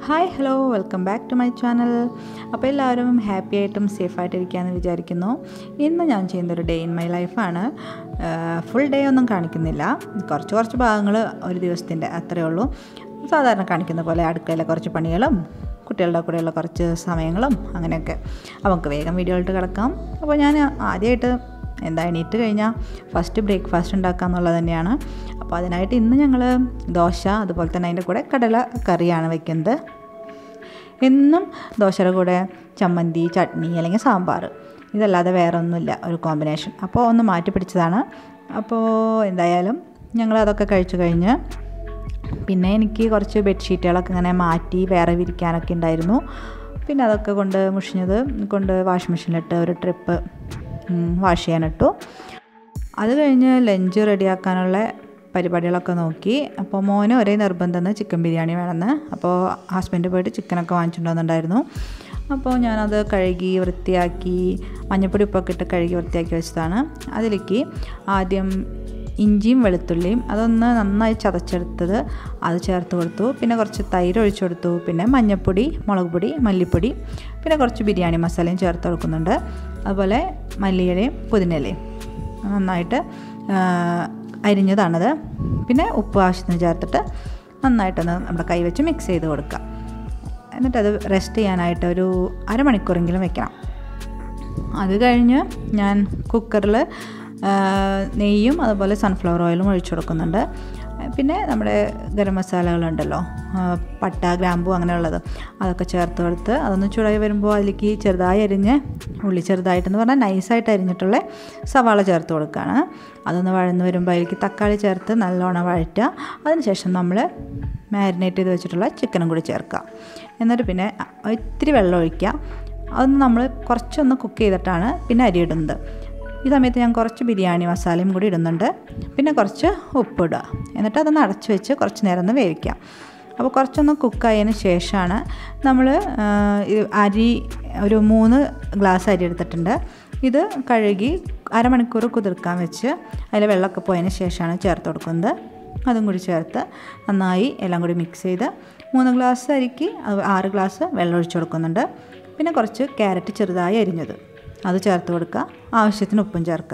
hi hello welcome back to my channel അപ്പോൾ എല്ലാവരും happy ആയിട്ടും സേഫായിട്ടിരിക്കുകയെന്ന് വിചാരിക്കുന്നു ഇന്ന് ഞാൻ ചെയ്യുന്നൊരു ഡേ ഇൻ മൈ ലൈഫാണ് ഫുൾ ഡേ ഒന്നും കാണിക്കുന്നില്ല കുറച്ച് കുറച്ച് ഭാഗങ്ങൾ ഒരു ദിവസത്തിൻ്റെ അത്രയേ ഉള്ളൂ സാധാരണ കാണിക്കുന്ന പോലെ അടുക്കളയിലെ കുറച്ച് പണികളും കുട്ടികളുടെ കൂടെയുള്ള കുറച്ച് സമയങ്ങളും അങ്ങനെയൊക്കെ അപ്പോൾ നമുക്ക് വേഗം വീഡിയോയിലോട്ട് കിടക്കാം അപ്പോൾ ഞാൻ ആദ്യമായിട്ട് എന്താ എണീറ്റ് കഴിഞ്ഞാൽ ഫസ്റ്റ് ബ്രേക്ക്ഫാസ്റ്റ് ഉണ്ടാക്കുക എന്നുള്ളത് തന്നെയാണ് അപ്പോൾ അതിനായിട്ട് ഇന്ന് ഞങ്ങൾ ദോശ അതുപോലെ തന്നെ അതിൻ്റെ കൂടെ കടല കറിയാണ് വെക്കുന്നത് എന്നും ദോശയുടെ കൂടെ ചമ്മന്തി ചട്നി അല്ലെങ്കിൽ സാമ്പാർ ഇതല്ലാതെ വേറെ ഒന്നുമില്ല ഒരു കോമ്പിനേഷൻ അപ്പോൾ ഒന്ന് മാറ്റി പിടിച്ചതാണ് അപ്പോൾ എന്തായാലും ഞങ്ങൾ അതൊക്കെ കഴിച്ചു കഴിഞ്ഞ് പിന്നെ എനിക്ക് കുറച്ച് ബെഡ്ഷീറ്റുകളൊക്കെ ഇങ്ങനെ മാറ്റി വേറെ വിരിക്കാനൊക്കെ ഉണ്ടായിരുന്നു പിന്നെ അതൊക്കെ കൊണ്ട് മുഷിഞ്ഞത് കൊണ്ട് വാഷിംഗ് മെഷീനിലിട്ട് ഒരു ട്രിപ്പ് വാഷ് ചെയ്യാനിട്ടു അത് കഴിഞ്ഞ് ലഞ്ച് റെഡിയാക്കാനുള്ള പരിപാടികളൊക്കെ നോക്കി അപ്പോൾ മോന് ഒരേ നിർബന്ധം ചിക്കൻ ബിരിയാണി വേണമെന്ന് അപ്പോൾ ഹസ്ബൻഡ് പോയിട്ട് ചിക്കനൊക്കെ വാങ്ങിച്ചിട്ട് വന്നിട്ടുണ്ടായിരുന്നു അപ്പോൾ ഞാനത് കഴുകി വൃത്തിയാക്കി മഞ്ഞപ്പൊടി ഉപ്പൊക്കെ ഇട്ട് കഴുകി വൃത്തിയാക്കി വെച്ചതാണ് അതിലേക്ക് ആദ്യം ഇഞ്ചിയും വെളുത്തുള്ളിയും അതൊന്ന് നന്നായി ചതച്ചെടുത്തത് അത് ചേർത്ത് കൊടുത്തു പിന്നെ കുറച്ച് തൈര് ഒഴിച്ചു കൊടുത്തു പിന്നെ മഞ്ഞൾപ്പൊടി മുളക് പൊടി മല്ലിപ്പൊടി പിന്നെ കുറച്ച് ബിരിയാണി മസാലയും ചേർത്ത് കൊടുക്കുന്നുണ്ട് അതുപോലെ മല്ലിയിലയും പുതിനയിലയും നന്നായിട്ട് അരിഞ്ഞതാണത് പിന്നെ ഉപ്പ് ആവശ്യത്തിന് ചേർത്തിട്ട് നന്നായിട്ടൊന്ന് നമ്മുടെ കൈ വെച്ച് മിക്സ് ചെയ്ത് കൊടുക്കുക എന്നിട്ടത് റെസ്റ്റ് ചെയ്യാനായിട്ട് ഒരു അരമണിക്കൂറെങ്കിലും വെക്കണം അത് കഴിഞ്ഞ് ഞാൻ കുക്കറിൽ നെയ്യും അതുപോലെ സൺഫ്ലവർ ഓയിലും ഒഴിച്ചു കൊടുക്കുന്നുണ്ട് പിന്നെ നമ്മുടെ ഗരം മസാലകളുണ്ടല്ലോ പട്ട ഗ്രാമ്പു അങ്ങനെയുള്ളത് അതൊക്കെ ചേർത്ത് കൊടുത്ത് അതൊന്ന് ചൂടായി വരുമ്പോൾ അതിലേക്ക് ചെറുതായി അരിഞ്ഞ് ഉള്ളി ചെറുതായിട്ടെന്ന് പറഞ്ഞാൽ നൈസായിട്ട് അരിഞ്ഞിട്ടുള്ള സവാള ചേർത്ത് കൊടുക്കുകയാണ് അതൊന്ന് വഴന്ന് വരുമ്പോൾ അതിലേക്ക് തക്കാളി ചേർത്ത് നല്ലോണം വഴറ്റുക അതിനുശേഷം നമ്മൾ മാരിനേറ്റ് ചെയ്ത് വെച്ചിട്ടുള്ള ചിക്കനും കൂടി ചേർക്കുക എന്നിട്ട് പിന്നെ ഇത്തിരി വെള്ളം ഒഴിക്കുക അതൊന്ന് നമ്മൾ കുറച്ചൊന്ന് കുക്ക് ചെയ്തിട്ടാണ് പിന്നെ അരി ഇടുന്നത് ഈ സമയത്ത് ഞാൻ കുറച്ച് ബിരിയാണി മസാലയും കൂടി ഇടുന്നുണ്ട് പിന്നെ കുറച്ച് ഉപ്പിടുക എന്നിട്ട് അതൊന്ന് അടച്ച് വെച്ച് കുറച്ച് നേരം ഒന്ന് വേവിക്കാം അപ്പോൾ കുറച്ചൊന്ന് കുക്കായതിന് ശേഷമാണ് നമ്മൾ അരി ഒരു മൂന്ന് ഗ്ലാസ് അരി എടുത്തിട്ടുണ്ട് ഇത് കഴുകി അരമണിക്കൂർ കുതിർക്കാൻ വെച്ച് അതിൽ വെള്ളമൊക്കെ പോയതിന് ശേഷമാണ് ചേർത്ത് കൊടുക്കുന്നത് അതും കൂടി ചേർത്ത് നന്നായി എല്ലാം കൂടി മിക്സ് ചെയ്ത് മൂന്ന് ഗ്ലാസ് അരിക്ക് ആറ് ഗ്ലാസ് വെള്ളം ഒഴിച്ചു കൊടുക്കുന്നുണ്ട് പിന്നെ കുറച്ച് ക്യാരറ്റ് ചെറുതായി അരിഞ്ഞത് അത് ചേർത്ത് കൊടുക്കുക ആവശ്യത്തിന് ഉപ്പും ചേർക്കുക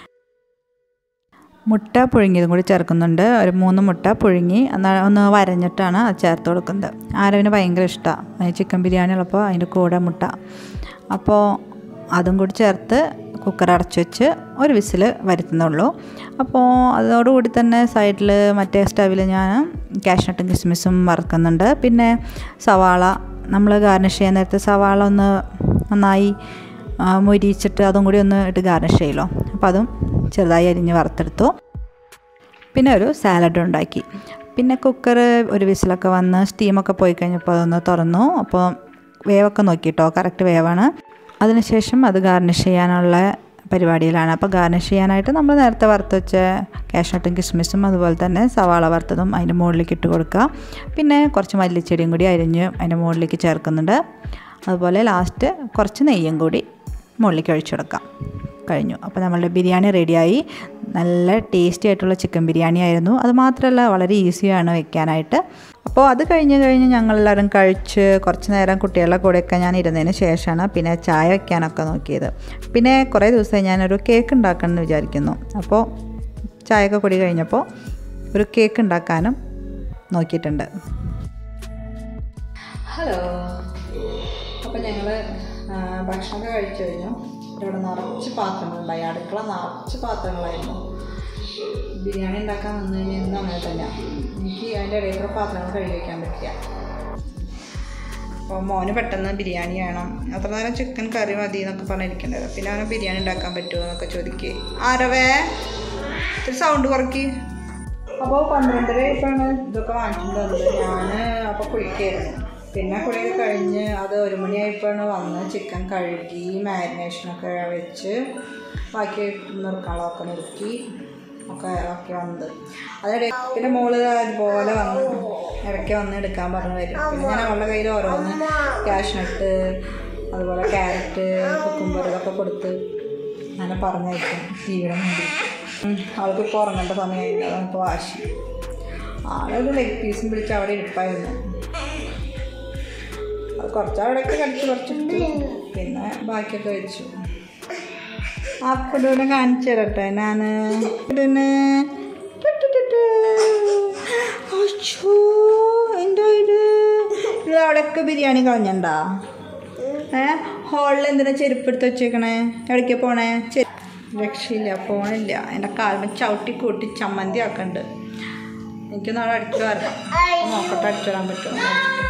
മുട്ട പുഴുങ്ങിയതും കൂടി ചേർക്കുന്നുണ്ട് ഒരു മൂന്ന് മുട്ട പുഴുങ്ങി എന്നാൽ ഒന്ന് വരഞ്ഞിട്ടാണ് അത് ചേർത്ത് കൊടുക്കുന്നത് ആരവിന് ഭയങ്കര ഇഷ്ടമാണ് ചിക്കൻ ബിരിയാണി ഉള്ളപ്പോൾ അതിൻ്റെ കൂടെ മുട്ട അപ്പോൾ അതും കൂടി ചേർത്ത് കുക്കർ അടച്ചു വെച്ച് ഒരു വിസിൽ വരുത്തുന്നുള്ളൂ അപ്പോൾ അതോടുകൂടി തന്നെ സൈഡിൽ മറ്റേ സ്റ്റവിൽ ഞാൻ കാഷ്നട്ടും കിസ്മിസും വറുക്കുന്നുണ്ട് പിന്നെ സവാള നമ്മൾ ഗാർണിഷ് ചെയ്യാൻ നേരത്തെ സവാള ഒന്ന് നന്നായി മൊരിച്ചിട്ട് അതും കൂടി ഒന്ന് ഇട്ട് ഗാർണിഷ് ചെയ്യലോ അപ്പോൾ അതും ചെറുതായി അരിഞ്ഞ് വറുത്തെടുത്തു പിന്നെ ഒരു സാലഡ് ഉണ്ടാക്കി പിന്നെ കുക്കർ ഒരു വിസിലൊക്കെ വന്ന് സ്റ്റീമൊക്കെ പോയി കഴിഞ്ഞപ്പോൾ അതൊന്ന് തുറന്നു അപ്പോൾ വേവൊക്കെ നോക്കിയിട്ടോ കറക്റ്റ് വേവാണ് അതിനുശേഷം അത് ഗാർണിഷ് ചെയ്യാനുള്ള പരിപാടിയിലാണ് അപ്പോൾ ഗാർണിഷ് ചെയ്യാനായിട്ട് നമ്മൾ നേരത്തെ വറുത്ത് വെച്ച കാഷ്നട്ടും കിസ്മിസും അതുപോലെ തന്നെ സവാള വറുത്തതും അതിൻ്റെ മുകളിലേക്ക് ഇട്ട് കൊടുക്കുക പിന്നെ കുറച്ച് മല്ലിച്ചെടിയും കൂടി അരിഞ്ഞ് അതിൻ്റെ മുകളിലേക്ക് ചേർക്കുന്നുണ്ട് അതുപോലെ ലാസ്റ്റ് കുറച്ച് നെയ്യും കൂടി മുകളിലേക്ക് ഒഴിച്ചു കൊടുക്കാം കഴിഞ്ഞു അപ്പോൾ നമ്മളുടെ ബിരിയാണി റെഡിയായി നല്ല ടേസ്റ്റി ആയിട്ടുള്ള ചിക്കൻ ബിരിയാണി ആയിരുന്നു അത് മാത്രമല്ല വളരെ ഈസിയാണ് വെക്കാനായിട്ട് അപ്പോൾ അത് കഴിഞ്ഞ് കഴിഞ്ഞ് ഞങ്ങളെല്ലാവരും കഴിച്ച് കുറച്ച് നേരം കുട്ടികളുടെ കൂടെയൊക്കെ ഞാൻ ഇരുന്നതിന് ശേഷമാണ് പിന്നെ ചായ വെക്കാനൊക്കെ നോക്കിയത് പിന്നെ കുറേ ദിവസമായി ഞാനൊരു കേക്ക് ഉണ്ടാക്കണമെന്ന് വിചാരിക്കുന്നു അപ്പോൾ ചായയൊക്കെ കൂടി കഴിഞ്ഞപ്പോൾ ഒരു കേക്ക് ഉണ്ടാക്കാനും നോക്കിയിട്ടുണ്ട് ഹലോ അപ്പോൾ ഞങ്ങൾ ഭക്ഷണമൊക്കെ കഴിച്ചു കഴിഞ്ഞു ഇവിടെ നിറച്ച് പാത്രങ്ങളുണ്ടായി അടുക്കള നിറച്ച് പാത്രങ്ങളായിരുന്നു ബിരിയാണി ഉണ്ടാക്കാൻ വന്നു കഴിഞ്ഞാൽ എന്നും അങ്ങനെ തന്നെ എനിക്ക് അതിൻ്റെ ഇടയിൽ കൂടെ പാത്രങ്ങൾ കഴുകി വയ്ക്കാൻ പറ്റില്ല അപ്പോൾ മോന് പെട്ടെന്ന് ബിരിയാണി വേണം അത്ര നേരം ചിക്കൻ കറി മതി എന്നൊക്കെ പറഞ്ഞിരിക്കേണ്ടത് പിന്നെ അവന് ബിരിയാണി ഉണ്ടാക്കാൻ പറ്റുമോ എന്നൊക്കെ ചോദിക്കേ ആരവേ ഒരു സൗണ്ട് കുറക്കി അപ്പോൾ പന്ത്രണ്ടര ആയപ്പോഴാണ് ഇതൊക്കെ വാങ്ങിച്ചിട്ട് വന്നത് ഞാൻ അപ്പോൾ കുളിക്കായിരുന്നു പിന്നെ കുളിയൊക്കെ കഴിഞ്ഞ് അത് ഒരു മണിയായപ്പോഴാണ് വന്ന് ചിക്കൻ കഴുകി മാരിനേഷനൊക്കെ വെച്ച് ബാക്കി നിർക്കാളൊക്കെ നിർത്തി ഒക്കെ ഒക്കെ വന്നത് അതിടെ പിന്നെ മോള് അതുപോലെ വന്ന് ഇടയ്ക്ക് വന്ന് എടുക്കാൻ പറഞ്ഞു വരും പിന്നെ ഞാൻ അവളുടെ കയ്യിൽ ഓരോന്ന് ക്യാഷ്നട്ട് അതുപോലെ ക്യാരറ്റ് കുക്കുംബർ ഇതൊക്കെ കൊടുത്ത് അങ്ങനെ പറഞ്ഞയക്കും ടിവിയുടെ മുമ്പിൽ അവൾക്ക് ഇപ്പോൾ ഉറങ്ങേണ്ട സമയമായില്ല അതാണ് ഇപ്പോൾ വാശി ആളൊരു ലെഗ് പീസും പിടിച്ച് അവിടെ ഇരിപ്പായിരുന്നു കുറച്ച് അവിടെയൊക്കെ കടിച്ച് കുറച്ചിട്ട് പിന്നെ ബാക്കിയൊക്കെ വെച്ചു അപ്പൂടെ കാണിച്ചു തരട്ടെ ഞാൻ ഇതിന് അച്ഛോ എന്താ ഇത് ഇത് അവിടെയൊക്കെ ബിരിയാണി കളഞ്ഞണ്ടാ ഏ ഹോളിൽ എന്തിനാ ചെരുപ്പ് എടുത്ത് വെച്ചേക്കണേ എവിടേക്കാ പോണേ ചെ- രക്ഷയില്ല പോണില്ല എൻ്റെ കാൽമ ചവിട്ടി കൂട്ടി ചമ്മന്തി ആക്കണ്ട് എനിക്ക് നാളെ അടിച്ചു വരണം നോക്കട്ടെ അടിച്ചു വരാൻ പറ്റുമോ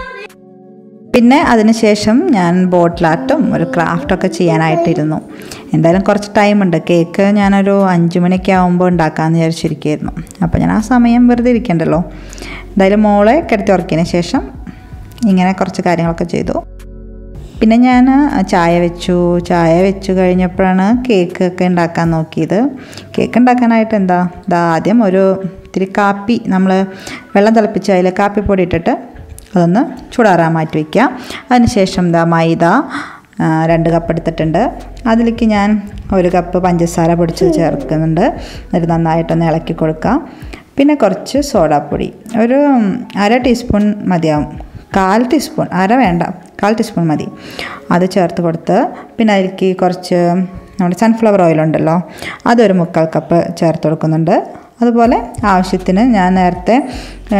പിന്നെ അതിനുശേഷം ഞാൻ ബോട്ടിലാട്ടും ഒരു ക്രാഫ്റ്റൊക്കെ ചെയ്യാനായിട്ടിരുന്നു എന്തായാലും കുറച്ച് ടൈമുണ്ട് കേക്ക് ഞാനൊരു അഞ്ച് മണിയൊക്കെ ആകുമ്പോൾ ഉണ്ടാക്കാമെന്ന് വിചാരിച്ചിരിക്കുകയായിരുന്നു അപ്പോൾ ഞാൻ ആ സമയം വെറുതെ ഇരിക്കണ്ടല്ലോ എന്തായാലും മോളെ കിടത്തി ഉറക്കിയതിന് ശേഷം ഇങ്ങനെ കുറച്ച് കാര്യങ്ങളൊക്കെ ചെയ്തു പിന്നെ ഞാൻ ചായ വെച്ചു ചായ വെച്ചു കഴിഞ്ഞപ്പോഴാണ് കേക്ക് ഒക്കെ ഉണ്ടാക്കാൻ നോക്കിയത് കേക്ക് ഉണ്ടാക്കാനായിട്ട് എന്താ ഇതാ ആദ്യം ഒരു ഇത്തിരി കാപ്പി നമ്മൾ വെള്ളം തിളപ്പിച്ച് അതിൽ കാപ്പിപ്പൊടി ഇട്ടിട്ട് അതൊന്ന് ചൂടാറാൻ മാറ്റി വയ്ക്കുക അതിനുശേഷം എന്താ മൈദ ആ, രണ്ട് കപ്പ് എടുത്തിട്ടുണ്ട് അതിലേക്ക് ഞാൻ ഒരു കപ്പ് പഞ്ചസാര പൊടിച്ച് ചേർക്കുന്നുണ്ട് എന്നിട്ട് നന്നായിട്ടൊന്ന് ഇളക്കി കൊടുക്കുക പിന്നെ കുറച്ച് സോഡാപ്പൊടി ഒരു അര ടീസ്പൂൺ മതിയാവും കാൽ ടീസ്പൂൺ അര വേണ്ട കാൽ ടീസ്പൂൺ മതി അത് ചേർത്ത് കൊടുത്ത് പിന്നെ അതിലേക്ക് കുറച്ച് നമ്മുടെ സൺഫ്ലവർ ഓയിലുണ്ടല്ലോ അതൊരു മുക്കാൽ കപ്പ് ചേർത്ത് കൊടുക്കുന്നുണ്ട് അതുപോലെ ആവശ്യത്തിന് ഞാൻ നേരത്തെ ആ,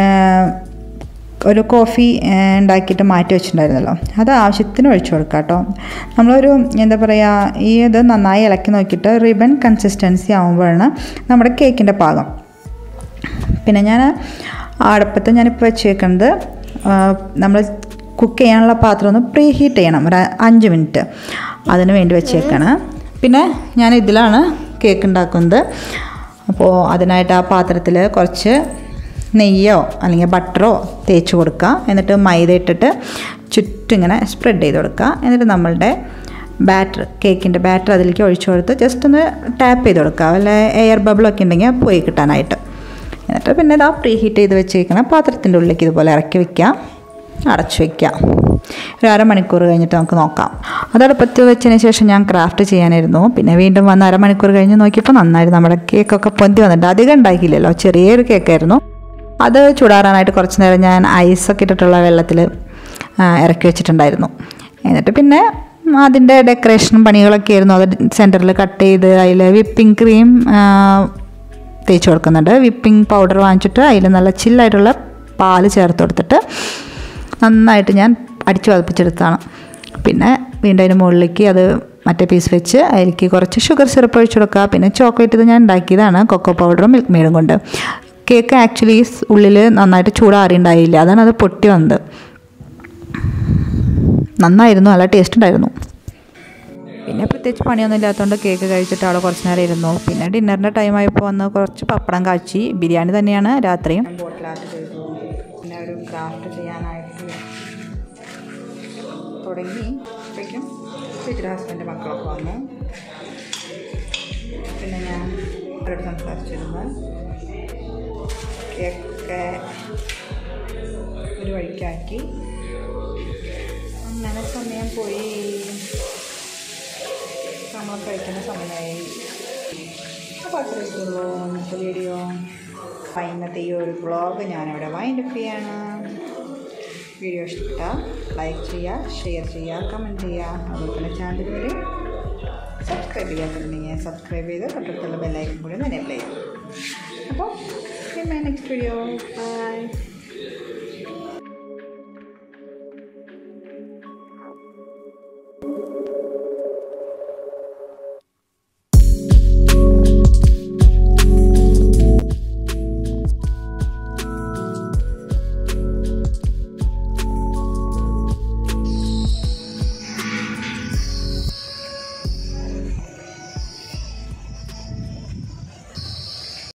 ഒരു കോഫി ആ, ഉണ്ടാക്കിയിട്ട് മാറ്റി വെച്ചിട്ടുണ്ടായിരുന്നല്ലോ അത് ആവശ്യത്തിന് ഒഴിച്ചു കൊടുക്കുക കേട്ടോ നമ്മളൊരു എന്താ പറയുക ഈ ഇത് നന്നായി ഇളക്കി നോക്കിയിട്ട് റിബൺ കൺസിസ്റ്റൻസി ആകുമ്പോഴാണ് നമ്മുടെ കേക്കിൻ്റെ പാകം പിന്നെ ഞാൻ അടുപ്പത്ത് ഞാനിപ്പോൾ വെച്ചേക്കുന്നത് നമ്മൾ കുക്ക് ചെയ്യാനുള്ള പാത്രം ഒന്ന് പ്രീ ഹീറ്റ് ചെയ്യണം ഒരു അഞ്ച് മിനിറ്റ് അതിന് വേണ്ടി വെച്ചേക്കാണ് പിന്നെ ഞാൻ ഇതിലാണ് കേക്ക് ഉണ്ടാക്കുന്നത് അപ്പോൾ അതിനായിട്ട് ആ പാത്രത്തിൽ കുറച്ച് നെയ്യോ അല്ലെങ്കിൽ ബട്ടറോ തേച്ച് കൊടുക്കുക എന്നിട്ട് മൈദ ഇട്ടിട്ട് ചുറ്റും ഇങ്ങനെ സ്പ്രെഡ് ചെയ്ത് കൊടുക്കുക എന്നിട്ട് നമ്മളുടെ ബാറ്റർ കേക്കിൻ്റെ ബാറ്റർ അതിലേക്ക് ഒഴിച്ചു കൊടുത്ത് ജസ്റ്റ് ഒന്ന് ടാപ്പ് ചെയ്ത് കൊടുക്കുക വല്ല എയർ ബബിളൊക്കെ ഉണ്ടെങ്കിൽ പോയി കിട്ടാനായിട്ട് എന്നിട്ട് പിന്നെ ഇതാ പ്രീ ഹീറ്റ് ചെയ്ത് വെച്ചേക്കണ പാത്രത്തിൻ്റെ ഉള്ളിലേക്ക് ഇതുപോലെ ഇറക്കി വെക്കുക അടച്ചു വെക്കുക ഒരു അരമണിക്കൂർ കഴിഞ്ഞിട്ട് നമുക്ക് നോക്കാം അതടുപ്പത്ത് വെച്ചതിന് ശേഷം ഞാൻ ക്രാഫ്റ്റ് ചെയ്യാനായിരുന്നു പിന്നെ വീണ്ടും വന്ന് അരമണിക്കൂർ കഴിഞ്ഞ് നോക്കിയപ്പോൾ നന്നായിരുന്നു നമ്മുടെ കേക്കൊക്കെ പൊന്തി വന്നിട്ടുണ്ട് അധികം ഉണ്ടാക്കിയില്ലല്ലോ ചെറിയൊരു കേക്കായിരുന്നു അത് ചൂടാറാനായിട്ട് കുറച്ച് നേരം ഞാൻ ഐസൊക്കെ ഇട്ടിട്ടുള്ള വെള്ളത്തിൽ ഇറക്കി വെച്ചിട്ടുണ്ടായിരുന്നു എന്നിട്ട് പിന്നെ അതിൻ്റെ ഡെക്കറേഷൻ പണികളൊക്കെ ആയിരുന്നു അത് സെൻറ്ററിൽ കട്ട് ചെയ്ത് അതിൽ വിപ്പിംഗ് ക്രീം തേച്ച് കൊടുക്കുന്നുണ്ട് വിപ്പിംഗ് പൗഡർ വാങ്ങിച്ചിട്ട് അതിൽ നല്ല ചില്ലായിട്ടുള്ള പാല് ചേർത്ത് കൊടുത്തിട്ട് നന്നായിട്ട് ഞാൻ അടിച്ച് പതിപ്പിച്ചെടുത്താണ് പിന്നെ വീണ്ടും അതിന് മുകളിലേക്ക് അത് മറ്റേ പീസ് വെച്ച് അതിലേക്ക് കുറച്ച് ഷുഗർ സിറപ്പ് ഒഴിച്ച് കൊടുക്കുക പിന്നെ ചോക്ലേറ്റ് ഇത് ഞാൻ ഉണ്ടാക്കിയതാണ് കൊക്കോ പൗഡറും മിൽക്ക് മെയ്ഡും കൊണ്ട് കേക്ക് ആക്ച്വലി ഉള്ളിൽ നന്നായിട്ട് ചൂടാറിണ്ടായില്ല അതാണ് അത് പൊട്ടി വന്നത് നന്നായിരുന്നു നല്ല ടേസ്റ്റ് ഉണ്ടായിരുന്നു പിന്നെ പ്രത്യേകിച്ച് പണിയൊന്നും ഇല്ലാത്തതുകൊണ്ട് കേക്ക് കഴിച്ചിട്ട് അവിടെ കുറച്ച് നേരം ഇരുന്നു പിന്നെ ഡിന്നറിൻ്റെ ടൈം ആയപ്പോൾ വന്ന് കുറച്ച് പപ്പടം കാച്ചി ബിരിയാണി തന്നെയാണ് രാത്രിയും ബോട്ടിലാട്ട് ചെയ്തു പിന്നെ ഒരു ക്രാഫ്റ്റ് ചെയ്യാനായിട്ട് തുടങ്ങി അപ്പോഴേക്കും ചേച്ചിയുടെ ഹസ്ബൻഡ് മക്കളൊക്കെ വന്നു പിന്നെ ഞാൻ അവരോട് സംസാരിച്ചിരുന്നു കേക്കൊക്കെ ഒരു വഴിക്കാക്കി അങ്ങനെ സമയം പോയി നമ്മൾ കഴിക്കുന്ന സമയമായി അപ്പോൾ അത്രയൊക്കെയുള്ളൂ ഇന്നത്തെ വീഡിയോ അപ്പം ഇന്നത്തെ ഈ ഒരു വ്ളോഗ് ഞാനിവിടെ വൈൻഡപ്പ് ചെയ്യാണ് വീഡിയോ ഇഷ്ടപ്പെട്ടാൽ ലൈക്ക് ചെയ്യുക ഷെയർ ചെയ്യുക കമൻറ്റ് ചെയ്യുക അതുപോലെ തന്നെ ചാനൽ വരെ സബ്സ്ക്രൈബ് ചെയ്യാത്തുണ്ടെങ്കിൽ സബ്സ്ക്രൈബ് ചെയ്ത് തൊട്ടടുത്തുള്ള ബെല്ലൈക്കൻ കൂടി തന്നെ അപ്ലൈ ചെയ്യും അപ്പോൾ നെക്സ്റ്റ് വീഡിയോ ബൈ